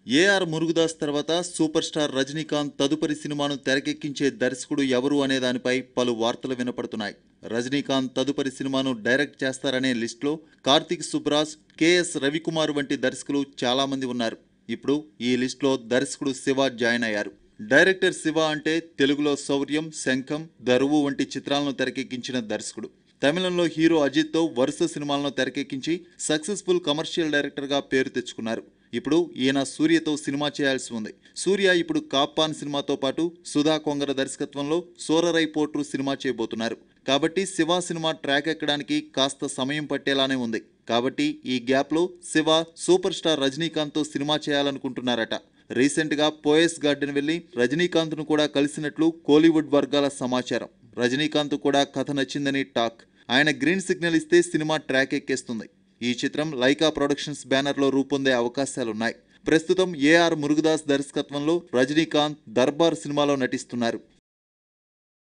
AR Murugadoss తర్వాత super star Rajinikanth తదుపరి సినిమాను తెరకెక్కించే దర్శకుడు ఎవరు అనే దానిపై పలు వార్తలు వినపడుతున్నాయి రజనీకాంత్ తదుపరి సినిమాను డైరెక్ట్ చేస్తారనే లిస్టులో కార్తిక్ సుబ్రాజ్ కెఎస్ రవికుమార్ వంటి దర్శకులు చాలా మంది ఉన్నారు ఇప్పుడు ఈ లిస్టులో దర్శకుడు శివ జాయిన్ అయ్యారు డైరెక్టర్ శివ అంటే తెలుగులో శౌర్యం శంఖం దరువు వంటి చిత్రాలను తెరకెక్కించిన దర్శకుడు తమిళంలో హీరో అజిత్తో వరుస సినిమాలను తెరకెక్కించి సక్సెస్ఫుల్ కమర్షియల్ డైరెక్టర్గా పేరు తెచ్చుకున్నారు ఇప్పుడు ఈయన సూర్యతో సినిమా చేయాల్సి ఉంది సూర్య ఇప్పుడు కాప్పాన్ సినిమాతో పాటు సుధా కొంగర దర్శకత్వంలో సోరరై పోట్రు సినిమా చేయబోతున్నారు కాబట్టి శివ సినిమా ట్రాక్ ఎక్కడానికి కాస్త సమయం పట్టేలానే ఉంది కాబట్టి ఈ గ్యాప్లో శివ సూపర్ స్టార్ రజనీకాంత్తో సినిమా చేయాలనుకుంటున్నారట రీసెంట్గా పోయస్ గార్డెన్ వెళ్లి రజనీకాంత్ను కూడా కలిసినట్లు కోలీవుడ్ వర్గాల సమాచారం రజనీకాంత్ కూడా కథ నచ్చిందని టాక్ ఆయన గ్రీన్ సిగ్నల్ ఇస్తే సినిమా ట్రాక్ ఎక్కేస్తుంది ఈ చిత్రం లైకా ప్రొడక్షన్స్ బ్యానర్లో రూపొందే అవకాశాలున్నాయి ప్రస్తుతం ఏఆర్ మురుగదాస్ దర్శకత్వంలో రజనీకాంత్ దర్బార్ సినిమాలో నటిస్తున్నారు